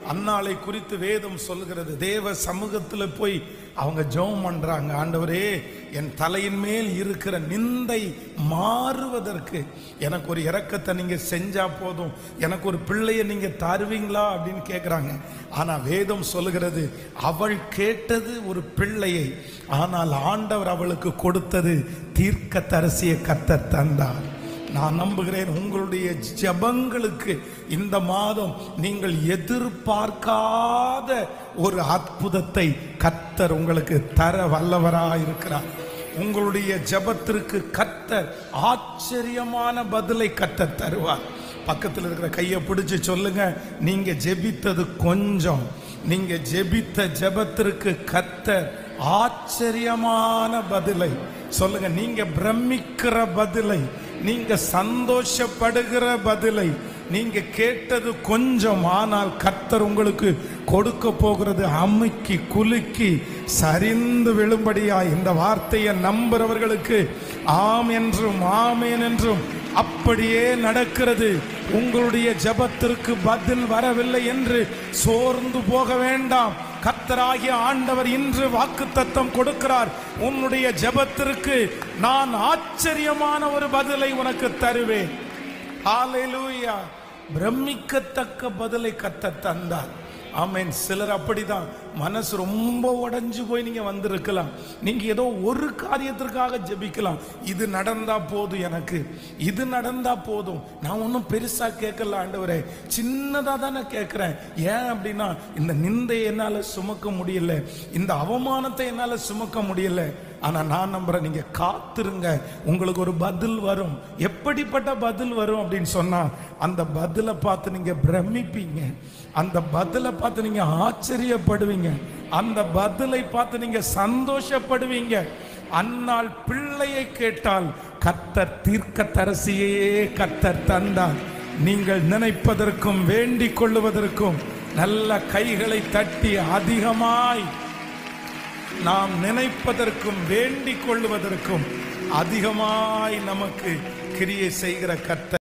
அன்னாளை குறித்து வேதம் சொல்கிறது தேவ சமூகத்துல போய் அவங்க ஜெபம் பண்றாங்க ஆண்டவரே என் தலையின் மேல் இருக்கிற நிந்தை மாறுவதற்கு எனக்கு ஒரு இரக்கத்தை நீங்க செஞ்சா போதும் எனக்கு ஒரு பிள்ளையை நீங்க தருவீங்களா அப்படின்னு கேக்குறாங்க ஆனா வேதம் சொல்லுகிறது அவள் கேட்டது ஒரு பிள்ளையை ஆனால் ஆண்டவர் அவளுக்கு கொடுத்தது தீர்க்க தரிசிய கத்தர் தந்தார் நான் நம்புகிறேன் உங்களுடைய ஜெபங்களுக்கு இந்த மாதம் நீங்கள் எதிர்பார்க்காத ஒரு அற்புதத்தை கத்தர் உங்களுக்கு தர வல்லவராய் இருக்கிறார் உங்களுடைய ஜெபத்திற்கு கத்தர் ஆச்சரியமான பதிலை கத்தர் தருவார் பக்கத்தில் இருக்கிற கையை பிடிச்சு சொல்லுங்க நீங்க ஜெபித்தது கொஞ்சம் நீங்க ஜெபித்த ஜெபத்திற்கு கத்தர் ஆச்சரியமான பதிலை சொல்லுங்க நீங்க பிரமிக்கிற பதிலை நீங்க சந்தோஷப்படுகிற பதிலை நீங்க கேட்டது கொஞ்சம் ஆனால் கத்தர் உங்களுக்கு கொடுக்க போகிறது அமுக்கி குலுக்கி சரிந்து விழும்படியா இந்த வார்த்தையை நம்புறவர்களுக்கு ஆம் என்றும் ஆமேன் என்றும் அப்படியே நடக்கிறது உங்களுடைய ஜெபத்திற்கு பதில் வரவில்லை என்று சோர்ந்து போக வேண்டாம் கத்தராகிய ஆண்டவர் இன்று வாக்குத்தத்தம் கொடுக்கிறார் உன்னுடைய ஜெபத்திற்கு நான் ஆச்சரியமான ஒரு பதிலை உனக்கு தருவேன் ஹalleluya பிரமிக்கத்தக்க பதிலை கத்த தந்தார் ஆமென் சிலர் அப்படிதான் மனசு ரொம்ப உடைஞ்சு போய் நீங்க வந்திருக்கலாம் நீங்க ஏதோ ஒரு காரியத்திற்காக ஜெபிக்கலாம் இது நடந்தா போதும் எனக்கு இது நடந்தா போதும் நான் ஒன்றும் பெருசா கேட்கல ஆண்டவரே சின்னதா தானே கேட்கிறேன் ஏன் அப்படின்னா இந்த நிந்தையை என்னால சுமக்க முடியல இந்த அவமானத்தை என்னால சுமக்க முடியல ஆனா நான் நம்புறேன் நீங்க காத்திருங்க உங்களுக்கு ஒரு பதில் வரும் எப்படிப்பட்ட பதில் வரும் அப்படின்னு சொன்னா அந்த பதிலை பார்த்து நீங்க பிரமிப்பீங்க அந்த பதிலை பார்த்து நீங்க ஆச்சரியப்படுவீங்க அந்த பதிலை பார்த்து நீங்க சந்தோஷப்படுவீங்க அன்னால் பிள்ளையை கேட்டால் கத்தர் தீர்க்க தரசியே கத்தர் தந்தார் நீங்கள் நினைப்பதற்கும் வேண்டிக் கொள்ளுவதற்கும் நல்ல கைகளை தட்டி அதிகமாய் நாம் நினைப்பதற்கும் வேண்டிக் கொள்வதற்கும் அதிகமாய் நமக்கு கிரியை செய்கிற கர்த்தர்